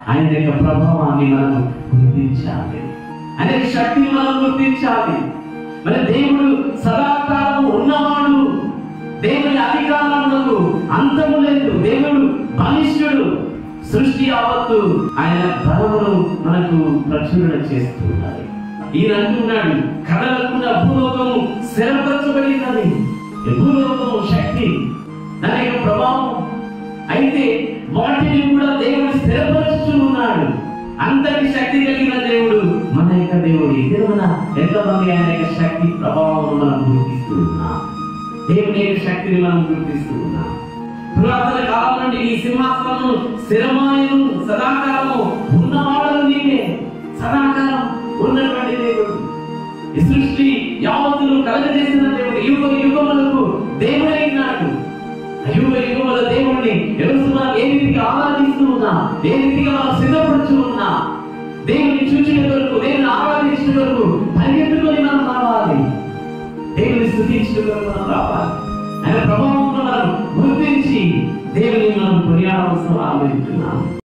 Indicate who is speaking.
Speaker 1: ఆయన యొక్క ప్రభావాన్ని మనం గుర్తించాలి ఆయన యొక్క శక్తిని మనం గుర్తించాలి మరి దేవుడు సదాకాలం ఉన్నవాడు దేవుని అధికారములకు అంతము లేదు దేవుడు బలిష్ఠుడు సృష్టి యావత్తు ఆయన బలమును మనకు ప్రచురణ చేస్తున్నారు ఈయన అంటున్నాడు కదలకున్న భూలోకము స్థిరపరచబడినది ఈ భూలోకము శక్తి దాని యొక్క ప్రభావం అయితే వాటిని కూడా దేవుడు స్థిరపరుస్తూ ఉన్నాడు అంతటి శక్తి కలిగిన దేవుడు మన యొక్క దేవుడు ఇది మన ఎంతమంది ఆయన యొక్క శక్తి ప్రభావం మనం గుర్తిస్తూ ఉన్నాం దేవుని యొక్క శక్తిని మనం గుర్తిస్తూ ఉన్నాం పురాతన కాలం నుండి ఈ సింహాసనము స్థిరమాయను సదాకాలము ఉన్నవాడను నీవే సదాకాలం ఉన్నటువంటి దేవుడు ఈ సృష్టి యావత్తును కలగజేసిన దేవుడు యుగ యుగములకు దేవుడైనాడు యుగ యుగముల దేవుడిని ఎవరు ఏ రీతిగా ఆరాధిస్తూ ఉన్నా ఏ రీతిగా మనం సిద్ధపడుచు ఉన్నా దేవుని చూచిన వరకు దేవుని ఆరాధించిన వరకు పరిగెత్తుకొని మనం రావాలి దేవుని స్థుతించిన వరకు మనం రావాలి ఆయన ప్రభావం మనం గుర్తించి దేవుని మనం కొనియాడవలసిన ఆలోచిస్తున్నాం